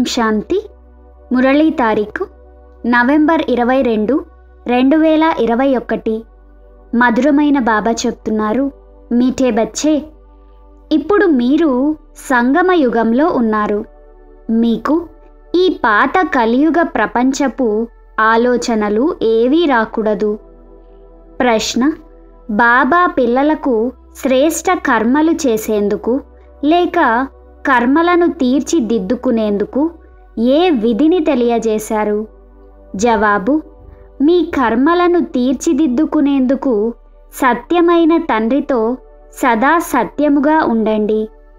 శాంతి మురళీ తారీఖు నవంబర్ ఇరవై రెండు రెండు వేల ఇరవై ఒకటి మధురమైన బాబా చెప్తున్నారు మీఠే బచ్చే ఇప్పుడు మీరు సంగమ యుగంలో ఉన్నారు మీకు ఈ పాత కలియుగ ప్రపంచపు ఆలోచనలు ఏవీ రాకూడదు ప్రశ్న బాబా పిల్లలకు శ్రేష్ట కర్మలు చేసేందుకు లేక కర్మలను తీర్చిదిద్దుకునేందుకు ఏ విధిని తెలియజేశారు జవాబు మీ కర్మలను తీర్చిదిద్దుకునేందుకు సత్యమైన తండ్రితో సదా సత్యముగా ఉండండి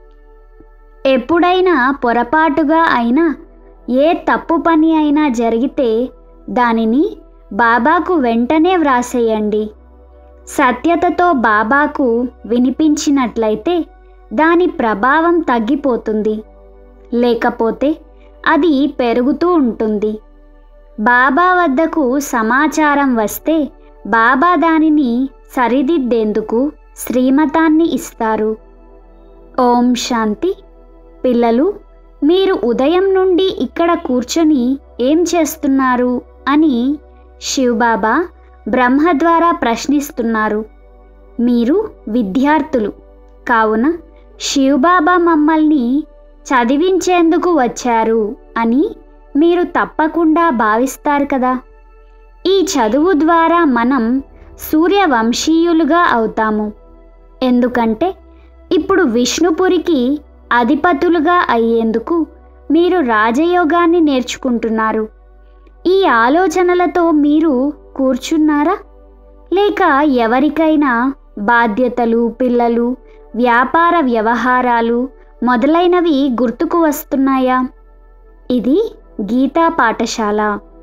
ఎప్పుడైనా పొరపాటుగా అయినా ఏ తప్పు పని అయినా జరిగితే దానిని బాబాకు వెంటనే వ్రాసేయండి సత్యతతో బాబాకు వినిపించినట్లయితే దాని ప్రభావం తగ్గిపోతుంది లేకపోతే అది పెరుగుతూ ఉంటుంది బాబా వద్దకు సమాచారం వస్తే బాబా దానిని సరిదిద్దేందుకు శ్రీమతాన్ని ఇస్తారు ఓం శాంతి పిల్లలు మీరు ఉదయం నుండి ఇక్కడ కూర్చొని ఏం చేస్తున్నారు అని శివబాబా బ్రహ్మ ద్వారా ప్రశ్నిస్తున్నారు మీరు విద్యార్థులు కావున శివబాబా మమ్మల్ని చదివించేందుకు వచ్చారు అని మీరు తప్పకుండా భావిస్తారు కదా ఈ చదువు ద్వారా మనం సూర్యవంశీయులుగా అవుతాము ఎందుకంటే ఇప్పుడు విష్ణుపురికి అధిపతులుగా అయ్యేందుకు మీరు రాజయోగాన్ని నేర్చుకుంటున్నారు ఈ ఆలోచనలతో మీరు కూర్చున్నారా లేక ఎవరికైనా బాధ్యతలు పిల్లలు వ్యాపార వ్యవహారాలు మొదలైనవి గుర్తుకు వస్తున్నాయా ఇది గీతా పాఠశాల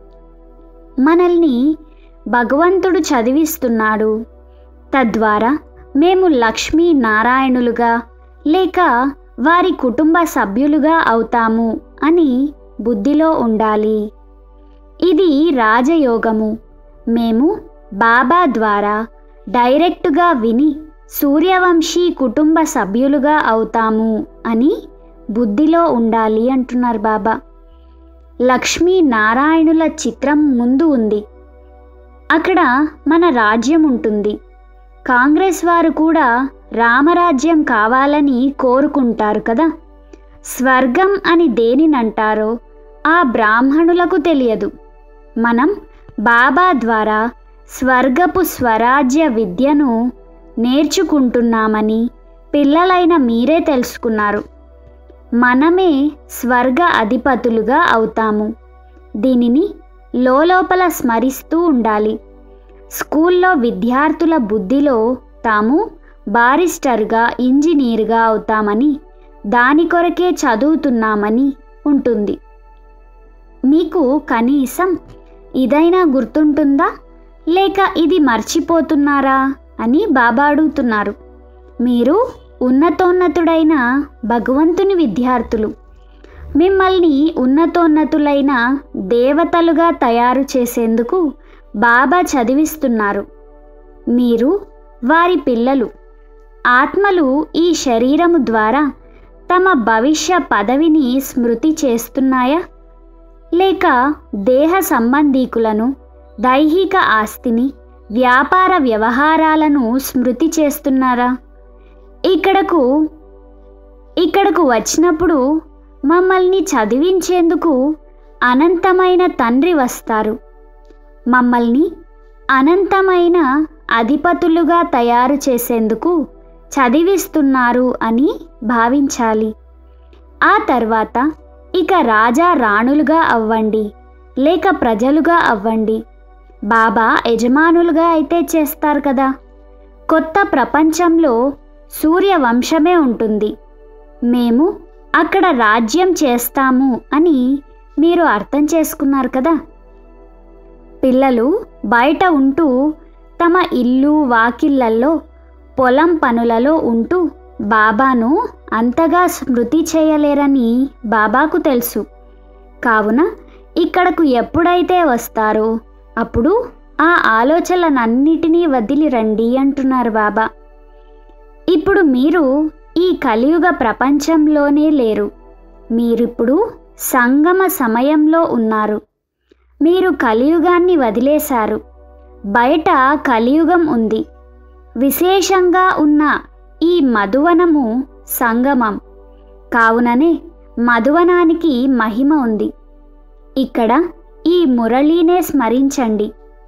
మనల్ని భగవంతుడు చదివిస్తున్నాడు తద్వారా మేము లక్ష్మీ నారాయణులుగా లేక వారి కుటుంబ సభ్యులుగా అవుతాము అని బుద్ధిలో ఉండాలి ఇది రాజయోగము మేము బాబా ద్వారా డైరెక్టుగా విని సూర్యవంశీ కుటుంబ సభ్యులుగా అవుతాము అని బుద్ధిలో ఉండాలి అంటున్నారు బాబా లక్ష్మీ నారాయణుల చిత్రం ముందు ఉంది అక్కడ మన రాజ్యం ఉంటుంది కాంగ్రెస్ వారు కూడా రామరాజ్యం కావాలని కోరుకుంటారు కదా స్వర్గం అని దేనినంటారో ఆ బ్రాహ్మణులకు తెలియదు మనం బాబా ద్వారా స్వర్గపు స్వరాజ్య విద్యను నేర్చుకుంటున్నామని పిల్లలైన మీరే తెలుసుకున్నారు మనమే స్వర్గ అధిపతులుగా అవుతాము దీనిని లోపల స్మరిస్తూ ఉండాలి స్కూల్లో విద్యార్థుల బుద్ధిలో తాము బారిస్టర్గా ఇంజనీర్గా అవుతామని దాని కొరకే చదువుతున్నామని ఉంటుంది మీకు కనీసం ఇదైనా గుర్తుంటుందా లేక ఇది మర్చిపోతున్నారా అని బాబా అడుగుతున్నారు మీరు ఉన్నతోన్నతుడైన భగవంతుని విద్యార్థులు మిమ్మల్ని ఉన్నతోన్నతులైన దేవతలుగా తయారు చేసేందుకు బాబా చదివిస్తున్నారు మీరు వారి పిల్లలు ఆత్మలు ఈ శరీరము ద్వారా తమ భవిష్య పదవిని స్మృతి చేస్తున్నాయా లేక దేహ సంబంధీకులను దైహిక ఆస్తిని వ్యాపార వ్యవహారాలను స్మృతి చేస్తున్నారా ఇక్కడకు ఇక్కడకు వచ్చినప్పుడు మమ్మల్ని చదివించేందుకు అనంతమైన తండ్రి వస్తారు మమ్మల్ని అనంతమైన అధిపతులుగా తయారు చేసేందుకు చదివిస్తున్నారు అని భావించాలి ఆ తర్వాత ఇక రాజా రాణులుగా అవ్వండి లేక ప్రజలుగా అవ్వండి బాబా యజమానులుగా అయితే చేస్తారు కదా కొత్త ప్రపంచంలో సూర్యవంశమే ఉంటుంది మేము అక్కడ రాజ్యం చేస్తాము అని మీరు అర్థం చేసుకున్నారు కదా పిల్లలు బయట ఉంటూ తమ ఇల్లు వాకిళ్ళల్లో పొలం పనులలో ఉంటూ బాబాను అంతగా స్మృతి చేయలేరని బాబాకు తెలుసు కావున ఇక్కడకు ఎప్పుడైతే వస్తారో అప్పుడు ఆ ఆలోచనలన్నిటినీ వదిలి రండి అంటున్నారు బాబా ఇప్పుడు మీరు ఈ కలియుగ ప్రపంచంలోనే లేరు మీరిప్పుడు సంగమ సమయంలో ఉన్నారు మీరు కలియుగాన్ని వదిలేశారు బయట కలియుగం ఉంది విశేషంగా ఉన్న ఈ మధువనము సంగమం కావుననే మధువనానికి మహిమ ఉంది ఇక్కడ ఈ మురళీనే స్మరించండి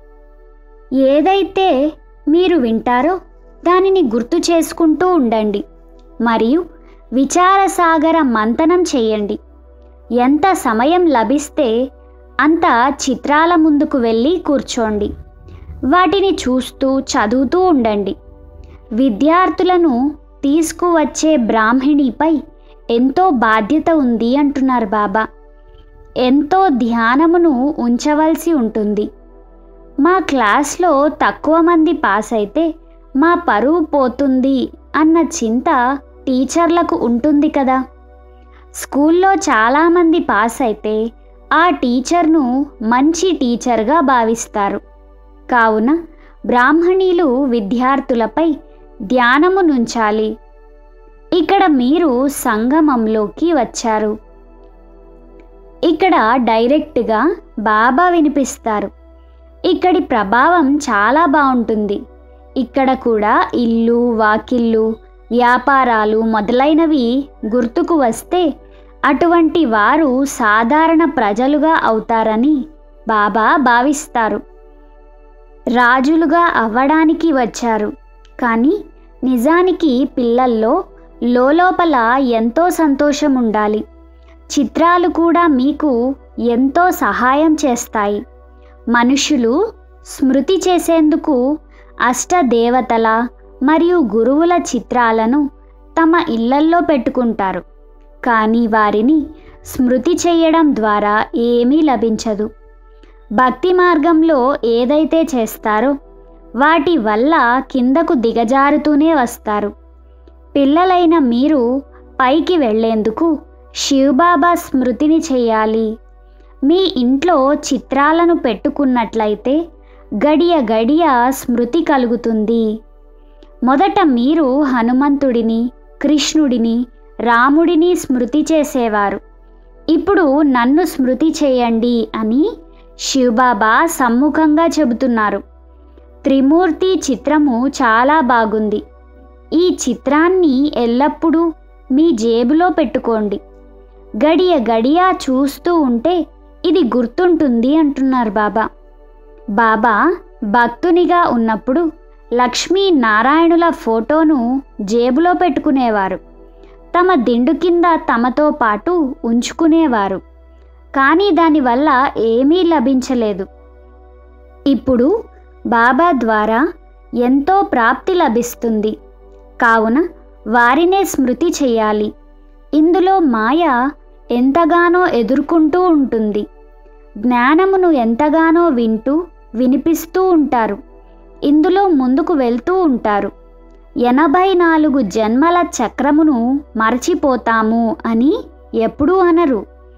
ఏదైతే మీరు వింటారో దానిని గుర్తు చేసుకుంటూ ఉండండి మరియు విచారసాగర మంతనం చేయండి ఎంత సమయం లభిస్తే అంత చిత్రాల ముందుకు వెళ్ళి కూర్చోండి వాటిని చూస్తూ చదువుతూ ఉండండి విద్యార్థులను తీసుకువచ్చే బ్రాహ్మిణిపై ఎంతో బాధ్యత ఉంది అంటున్నారు బాబా ఎంతో ధ్యానమును ఉంచవలసి ఉంటుంది మా క్లాస్లో తక్కువ మంది పాస్ అయితే మా పరువు పోతుంది అన్న చింత టీచర్లకు ఉంటుంది కదా స్కూల్లో చాలామంది పాస్ అయితే ఆ టీచర్ను మంచి టీచర్గా భావిస్తారు కావున బ్రాహ్మణీలు విద్యార్థులపై ధ్యానము నుంచాలి ఇక్కడ మీరు సంగమంలోకి వచ్చారు ఇక్కడ డైరెక్ట్గా బాబా వినిపిస్తారు ఇక్కడి ప్రభావం చాలా బాగుంటుంది ఇక్కడ కూడా ఇల్లు వాకిళ్ళు వ్యాపారాలు మొదలైనవి గుర్తుకు వస్తే అటువంటి వారు సాధారణ ప్రజలుగా అవుతారని బాబా భావిస్తారు రాజులుగా అవ్వడానికి వచ్చారు కానీ నిజానికి పిల్లల్లో లోపల ఎంతో సంతోషం ఉండాలి చిత్రాలు కూడా మీకు ఎంతో సహాయం చేస్తాయి మనుషులు స్మృతి చేసేందుకు అష్టదేవతల మరియు గురువుల చిత్రాలను తమ ఇళ్లల్లో పెట్టుకుంటారు కానీ వారిని స్మృతి చేయడం ద్వారా ఏమీ లభించదు భక్తి మార్గంలో ఏదైతే చేస్తారో వాటి వల్ల కిందకు దిగజారుతూనే వస్తారు పిల్లలైన మీరు పైకి వెళ్ళేందుకు శివబాబా స్మృతిని చేయాలి మీ ఇంట్లో చిత్రాలను పెట్టుకున్నట్లయితే గడియ గడియ స్మృతి కలుగుతుంది మొదట మీరు హనుమంతుడిని కృష్ణుడిని రాముడిని స్మృతి చేసేవారు ఇప్పుడు నన్ను స్మృతి చేయండి అని శివబాబా సమ్ముఖంగా చెబుతున్నారు త్రిమూర్తి చిత్రము చాలా బాగుంది ఈ చిత్రాన్ని ఎల్లప్పుడూ మీ జేబులో పెట్టుకోండి గడియ గడియ చూస్తూ ఉంటే ఇది గుర్తుంటుంది అంటున్నారు బాబా బాబా భక్తునిగా ఉన్నప్పుడు లక్ష్మీ నారాయణుల ఫోటోను జేబులో పెట్టుకునేవారు తమ దిండు కింద తమతో పాటు ఉంచుకునేవారు కానీ దానివల్ల ఏమీ లభించలేదు ఇప్పుడు బాబా ద్వారా ఎంతో ప్రాప్తి లభిస్తుంది కావున వారినే స్మృతి చేయాలి ఇందులో మాయ ఎంతగానో ఎదుర్కొంటూ ఉంటుంది జ్ఞానమును ఎంతగానో వింటూ వినిపిస్తూ ఉంటారు ఇందులో ముందుకు వెళ్తూ ఉంటారు ఎనభై నాలుగు జన్మల చక్రమును మరచిపోతాము అని ఎప్పుడూ అనరు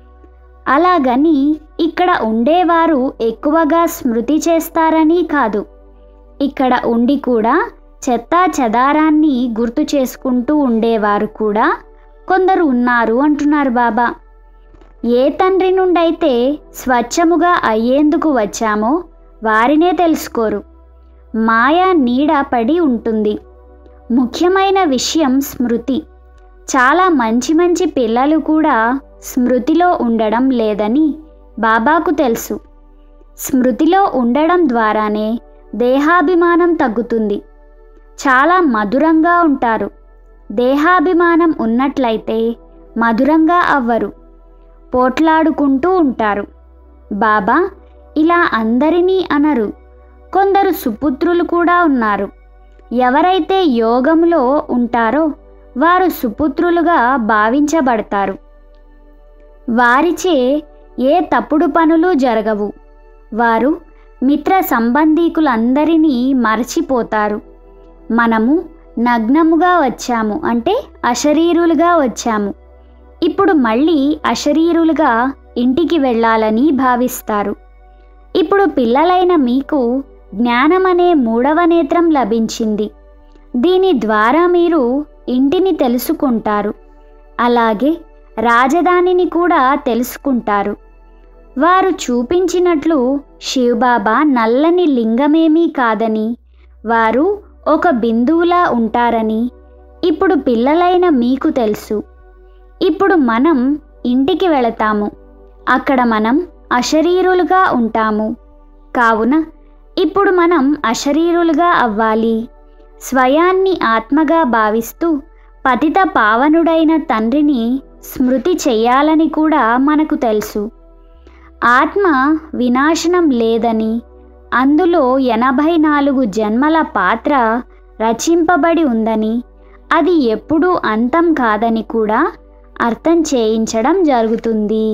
అలాగని ఇక్కడ ఉండేవారు ఎక్కువగా స్మృతి చేస్తారని కాదు ఇక్కడ ఉండి కూడా చెత్తా చెదారాన్ని గుర్తు చేసుకుంటూ ఉండేవారు కూడా కొందరు ఉన్నారు అంటున్నారు బాబా ఏ తండ్రి నుండైతే స్వచ్ఛముగా అయ్యేందుకు వచ్చామో వారినే తెలుసుకోరు మాయా నీడ పడి ఉంటుంది ముఖ్యమైన విషయం స్మృతి చాలా మంచి మంచి పిల్లలు కూడా స్మృతిలో ఉండడం లేదని బాబాకు తెలుసు స్మృతిలో ఉండడం ద్వారానే దేహాభిమానం తగ్గుతుంది చాలా మధురంగా ఉంటారు దేహాభిమానం ఉన్నట్లయితే మధురంగా అవ్వరు పోట్లాడుకుంటూ ఉంటారు బాబా ఇలా అందరినీ అనరు కొందరు సుపుత్రులు కూడా ఉన్నారు ఎవరైతే యోగంలో ఉంటారో వారు సుపుత్రులుగా భావించబడతారు వారిచే ఏ తప్పుడు పనులు జరగవు వారు మిత్ర సంబంధీకులందరినీ మరచిపోతారు మనము నగ్నముగా వచ్చాము అంటే అశరీరులుగా వచ్చాము ఇప్పుడు మళ్ళీ అశరీరులుగా ఇంటికి వెళ్ళాలని భావిస్తారు ఇప్పుడు పిల్లలైన మీకు జ్ఞానమనే మూడవ నేత్రం లభించింది దీని ద్వారా మీరు ఇంటిని తెలుసుకుంటారు అలాగే రాజధానిని కూడా తెలుసుకుంటారు వారు చూపించినట్లు శివబాబా నల్లని లింగమేమీ కాదని వారు ఒక బిందువులా ఉంటారని ఇప్పుడు పిల్లలైన మీకు తెలుసు ఇప్పుడు మనం ఇంటికి వెళతాము అక్కడ మనం అశరీరులుగా ఉంటాము కావున ఇప్పుడు మనం అశరీరులుగా అవ్వాలి స్వయాన్ని ఆత్మగా భావిస్తూ పతిత పావనుడైన తండ్రిని స్మృతి చెయ్యాలని కూడా మనకు తెలుసు ఆత్మ వినాశనం లేదని అందులో ఎనభై నాలుగు జన్మల పాత్ర రచింపబడి ఉందని అది ఎప్పుడూ అంతం కాదని కూడా అర్థం చేయించడం జరుగుతుంది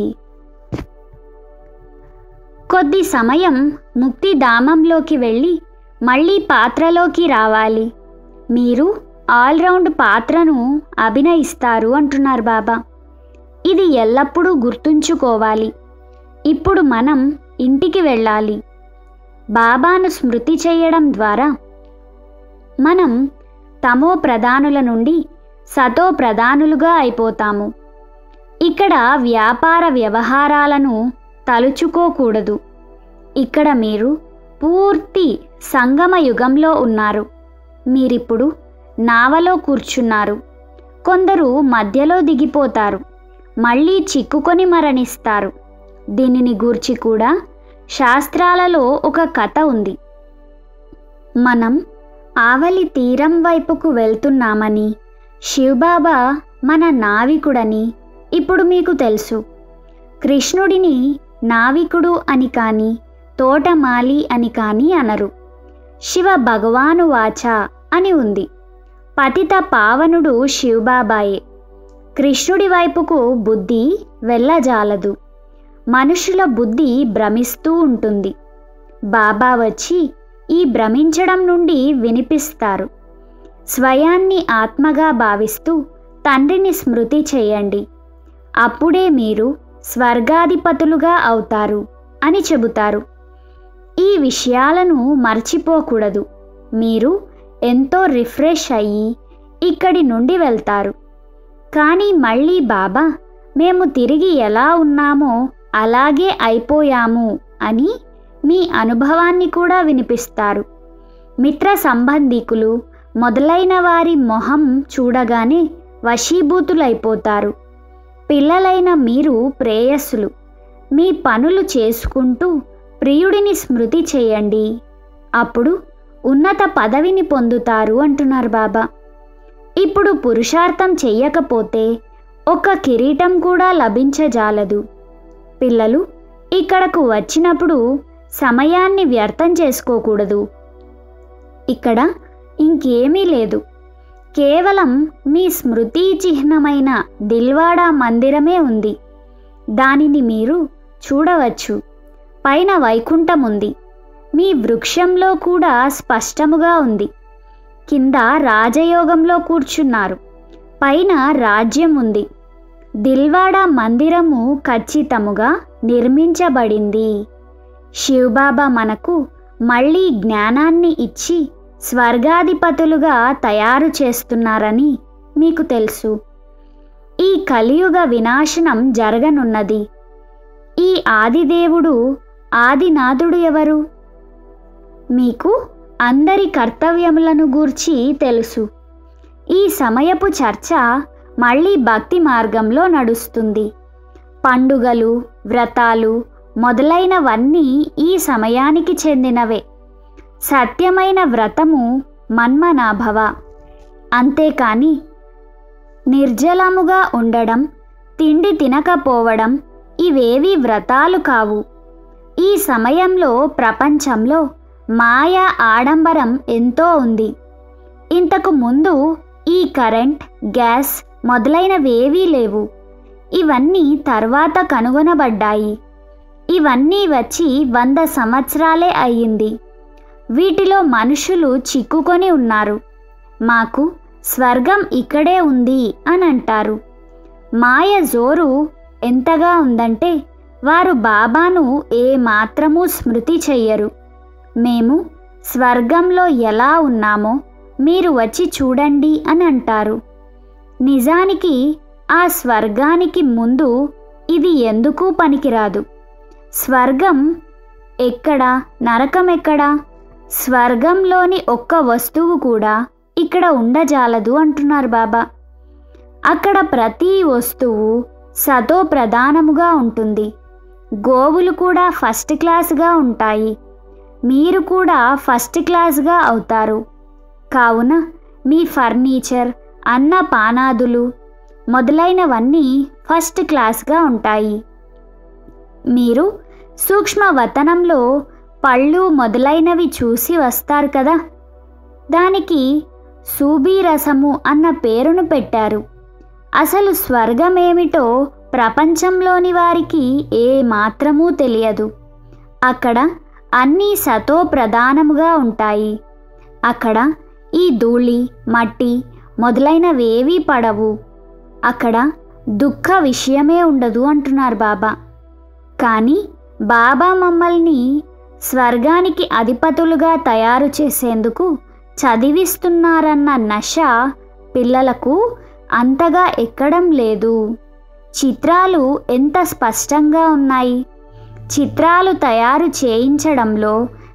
కొద్ది సమయం ముక్తిధామంలోకి వెళ్ళి మళ్ళీ పాత్రలోకి రావాలి మీరు ఆల్రౌండ్ పాత్రను అభినయిస్తారు అంటున్నారు బాబా ఇది ఎల్లప్పుడూ గుర్తుంచుకోవాలి ఇప్పుడు మనం ఇంటికి వెళ్ళాలి బాబాను స్మృతి చేయడం ద్వారా మనం తమో ప్రధానుల నుండి సతో ప్రధానులుగా అయిపోతాము ఇక్కడ వ్యాపార వ్యవహారాలను తలుచుకోకూడదు ఇక్కడ మీరు పూర్తి సంగమ యుగంలో ఉన్నారు మీరిప్పుడు నావలో కూర్చున్నారు కొందరు మధ్యలో దిగిపోతారు మళ్ళీ చిక్కుకొని మరణిస్తారు దీనిని గూర్చి కూడా శాస్త్రాలలో ఒక కథ ఉంది మనం ఆవలి తీరం వైపుకు వెళ్తున్నామని శివబాబా మన నావికుడని ఇప్పుడు మీకు తెలుసు కృష్ణుడిని నావికుడు అని కానీ తోటమాలి అని కానీ అనరు శివ భగవాను వాచ అని ఉంది పతిత పావనుడు శివబాబాయే కృష్ణుడి వైపుకు బుద్ధి వెళ్ళజాలదు మనుషుల బుద్ధి భ్రమిస్తూ ఉంటుంది బాబా వచ్చి ఈ భ్రమించడం నుండి వినిపిస్తారు స్వయాన్ని ఆత్మగా భావిస్తూ తండ్రిని స్మృతి చేయండి అప్పుడే మీరు స్వర్గాధిపతులుగా అవుతారు అని చెబుతారు ఈ విషయాలను మర్చిపోకూడదు మీరు ఎంతో రిఫ్రెష్ అయ్యి ఇక్కడి నుండి వెళ్తారు కానీ మళ్ళీ బాబా మేము తిరిగి ఎలా ఉన్నామో అలాగే అయిపోయాము అని మీ అనుభవాన్ని కూడా వినిపిస్తారు మిత్ర సంబంధికులు మొదలైన వారి మొహం చూడగానే వశీభూతులైపోతారు పిల్లలైన మీరు ప్రేయస్సులు మీ పనులు చేసుకుంటూ ప్రియుడిని స్మృతి చేయండి అప్పుడు ఉన్నత పదవిని పొందుతారు అంటున్నారు బాబా ఇప్పుడు పురుషార్థం చెయ్యకపోతే ఒక్క కిరీటం కూడా లభించజాలదు పిల్లలు ఇక్కడకు వచ్చినప్పుడు సమయాన్ని వ్యర్థం చేసుకోకూడదు ఇక్కడ ఇంకేమీ లేదు కేవలం మీ స్మృతి చిహ్నమైన దిల్వాడా మందిరమే ఉంది దానిని మీరు చూడవచ్చు పైన వైకుంఠం ఉంది మీ వృక్షంలో కూడా స్పష్టముగా ఉంది కింద రాజయోగంలో కూర్చున్నారు పైన రాజ్యం ఉంది దిల్వాడా మందిరము ఖచ్చితముగా నిర్మించబడింది శివబాబా మనకు మళ్ళీ జ్ఞానాన్ని ఇచ్చి స్వర్గాధిపతులుగా తయారు చేస్తున్నారని మీకు తెలుసు ఈ కలియుగ వినాశనం జరగనున్నది ఈ ఆదిదేవుడు ఆదినాథుడు ఎవరు మీకు అందరి కర్తవ్యములను గూర్చి తెలుసు ఈ సమయపు చర్చ మళ్ళీ భక్తి మార్గంలో నడుస్తుంది పండుగలు వ్రతాలు మొదలైనవన్నీ ఈ సమయానికి చెందినవే సత్యమైన వ్రతము మన్మనాభవ అంతేకాని నిర్జలముగా ఉండడం తిండి తినకపోవడం ఇవేవి వ్రతాలు కావు ఈ సమయంలో ప్రపంచంలో మాయ ఆడంబరం ఎంతో ఉంది ఇంతకు ముందు ఈ కరెంట్ గ్యాస్ మొదలైనవేవీ లేవు ఇవన్నీ తర్వాత కనుగొనబడ్డాయి ఇవన్నీ వచ్చి వంద సంవత్సరాలే అయ్యింది వీటిలో మనుషులు చిక్కుకొని ఉన్నారు మాకు స్వర్గం ఇక్కడే ఉంది అని అంటారు మాయ జోరు ఎంతగా ఉందంటే వారు బాబాను ఏ మాత్రమూ స్మృతి చెయ్యరు మేము స్వర్గంలో ఎలా ఉన్నామో మీరు వచ్చి చూడండి అని అంటారు నిజానికి ఆ స్వర్గానికి ముందు ఇది ఎందుకు పనికిరాదు స్వర్గం ఎక్కడ నరకం ఎక్కడ స్వర్గంలోని ఒక్క వస్తువు కూడా ఇక్కడ ఉండజాలదు అంటున్నారు బాబా అక్కడ ప్రతి వస్తువు సతో ప్రధానముగా ఉంటుంది గోవులు కూడా ఫస్ట్ క్లాస్గా ఉంటాయి మీరు కూడా ఫస్ట్ క్లాస్గా అవుతారు కావున మీ ఫర్నిచర్ అన్న పానాదులు మొదలైనవన్నీ ఫస్ట్ క్లాస్గా ఉంటాయి మీరు సూక్ష్మ వతనంలో పళ్ళు మొదలైనవి చూసి వస్తారు కదా దానికి సూబీ రసము అన్న పేరును పెట్టారు అసలు స్వర్గమేమిటో ప్రపంచంలోని వారికి ఏ మాత్రమూ తెలియదు అక్కడ అన్నీ సతో ప్రధానముగా ఉంటాయి అక్కడ ఈ ధూళి మట్టి మొదలైనవేవీ పడవు అక్కడ దుఃఖ విషయమే ఉండదు అంటున్నారు బాబా కానీ బాబా మమ్మల్ని స్వర్గానికి అధిపతులుగా తయారు చేసేందుకు చదివిస్తున్నారన్న నష పిల్లలకు అంతగా ఎక్కడం లేదు చిత్రాలు ఎంత స్పష్టంగా ఉన్నాయి చిత్రాలు తయారు చేయించడంలో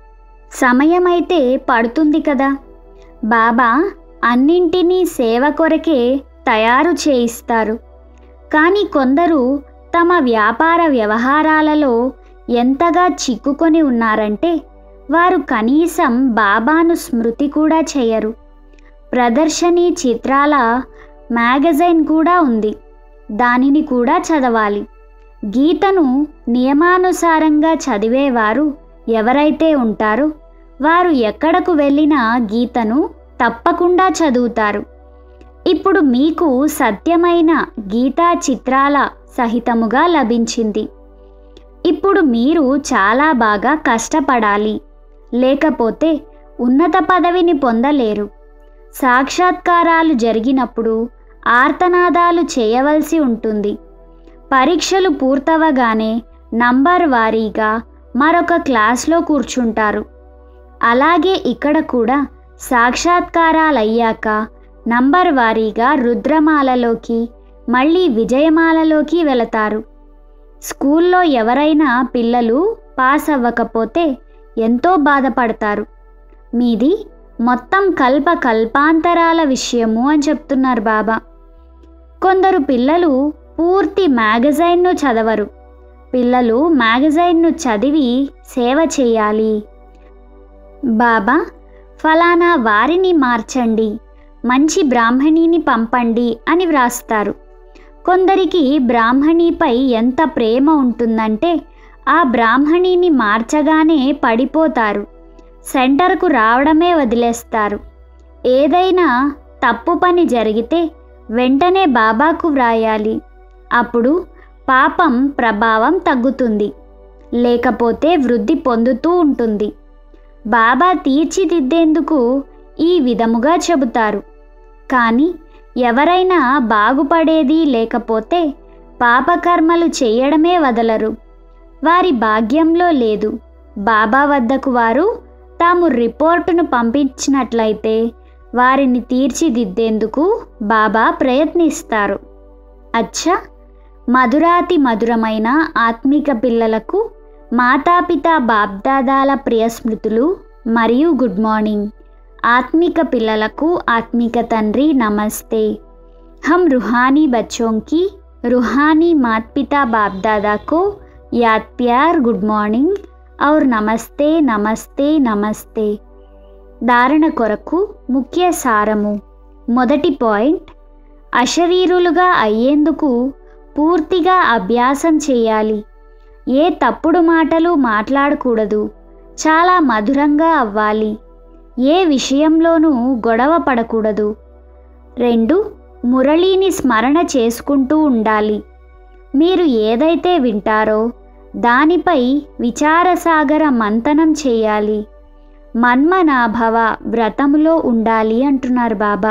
సమయమైతే పడుతుంది కదా బాబా అన్నింటినీ సేవ కొరకే తయారు చేయిస్తారు కానీ కొందరు తమ వ్యాపార వ్యవహారాలలో ఎంతగా చిక్కుకొని ఉన్నారంటే వారు కనీసం బాబాను స్మృతి కూడా చేయరు ప్రదర్శని చిత్రాల మ్యాగజైన్ కూడా ఉంది దానిని కూడా చదవాలి గీతను నియమానుసారంగా చదివేవారు ఎవరైతే ఉంటారో వారు ఎక్కడకు వెళ్ళినా గీతను తప్పకుండా చదువుతారు ఇప్పుడు మీకు సత్యమైన గీతా చిత్రాల సహితముగా లభించింది ఇప్పుడు మీరు చాలా బాగా కష్టపడాలి లేకపోతే ఉన్నత పదవిని పొందలేరు సాక్షాత్కారాలు జరిగినప్పుడు ఆర్తనాదాలు చేయవలసి ఉంటుంది పరీక్షలు పూర్తవగానే నంబర్ వారీగా మరొక క్లాస్లో కూర్చుంటారు అలాగే ఇక్కడ కూడా సాక్షాత్కారాలయ్యాక నంబర్ వారీగా రుద్రమాలలోకి మళ్ళీ విజయమాలలోకి వెళతారు స్కూల్లో ఎవరైనా పిల్లలు పాస్ అవ్వకపోతే ఎంతో బాధపడతారు మీది మొత్తం కల్ప కల్పాంతరాల విషయము అని చెప్తున్నారు బాబా కొందరు పిల్లలు పూర్తి మ్యాగజైన్ను చదవరు పిల్లలు మ్యాగజైన్ను చదివి సేవ చేయాలి బాబా ఫలానా వారిని మార్చండి మంచి బ్రాహ్మణిని పంపండి అని వ్రాస్తారు కొందరికి బ్రాహ్మణిపై ఎంత ప్రేమ ఉంటుందంటే ఆ బ్రాహ్మణిని మార్చగానే పడిపోతారు సెంటర్కు రావడమే వదిలేస్తారు ఏదైనా తప్పు పని జరిగితే వెంటనే బాబాకు వ్రాయాలి అప్పుడు పాపం ప్రభావం తగ్గుతుంది లేకపోతే వృద్ధి పొందుతూ ఉంటుంది బాబా తీర్చిదిద్దేందుకు ఈ విధముగా చెబుతారు కానీ ఎవరైనా బాగుపడేది లేకపోతే పాపకర్మలు చేయడమే వదలరు వారి భాగ్యంలో లేదు బాబా వద్దకు వారు తాము రిపోర్టును పంపించినట్లయితే వారిని తీర్చిదిద్దేందుకు బాబా ప్రయత్నిస్తారు అచ్చా మధురాతి మధురమైన ఆత్మిక పిల్లలకు మాతాపిత బాబ్దాదాల ప్రియ స్మృతులు మరియు గుడ్ మార్నింగ్ ఆత్మిక పిల్లలకు ఆత్మిక తండ్రి నమస్తే हम रूहानी बच्चों की रूहानी माता पिता बाप दादा को याद प्यार गुड మార్నింగ్ और నమస్తే నమస్తే నమస్తే ధారణ కొరకు ముఖ్య సారము మొదటి పాయింట్ అశరీరులుగా అయ్యేందుకు పూర్తిగా అభ్యాసం చేయాలి ఏ తప్పుడు మాటలు మాట్లాడకూడదు చాలా మధురంగా అవ్వాలి ఏ విషయంలోనూ గొడవ పడకూడదు రెండు మురళిని స్మరణ చేసుకుంటూ ఉండాలి మీరు ఏదైతే వింటారో దానిపై విచారసాగర మంతనం చేయాలి మన్మనాభవ వ్రతములో ఉండాలి అంటున్నారు బాబా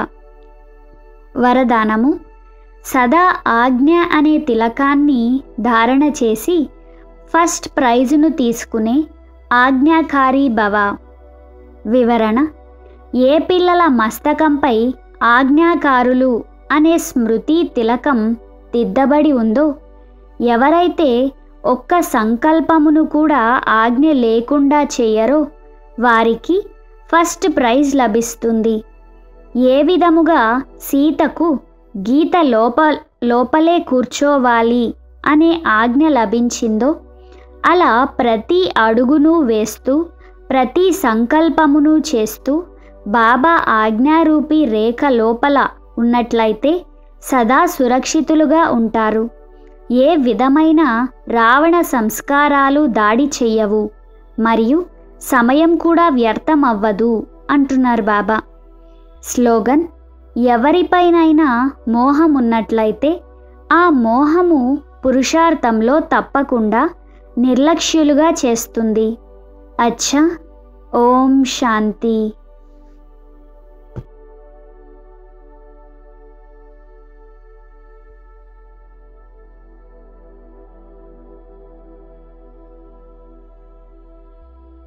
వరదానము సదా ఆజ్ఞ అనే తిలకాన్ని ధారణ చేసి ఫస్ట్ ప్రైజును తీసుకునే ఆజ్ఞాకారి భవ వివరణ ఏ పిల్లల మస్తకంపై ఆజ్ఞాకారులు అనే స్మృతి తిలకం దిద్దబడి ఉందో ఎవరైతే ఒక్క సంకల్పమును కూడా ఆజ్ఞ లేకుండా చేయరో వారికి ఫస్ట్ ప్రైజ్ లభిస్తుంది ఏ విధముగా సీతకు గీత లోప లోపలే కూర్చోవాలి అనే ఆజ్ఞ లభించిందో అలా ప్రతి అడుగును వేస్తూ ప్రతి సంకల్పమును చేస్తూ బాబా ఆజ్ఞారూపి రేఖ లోపల ఉన్నట్లయితే సదా సురక్షితులుగా ఉంటారు ఏ విధమైన రావణ సంస్కారాలు దాడి చెయ్యవు మరియు సమయం కూడా వ్యర్థం అవ్వదు అంటున్నారు బాబా స్లోగన్ ఎవరిపైనైనా మోహం ఉన్నట్లయితే ఆ మోహము పురుషార్థంలో తప్పకుండా నిర్లక్ష్యులుగా చేస్తుంది అచ్చా ఓం శాంతి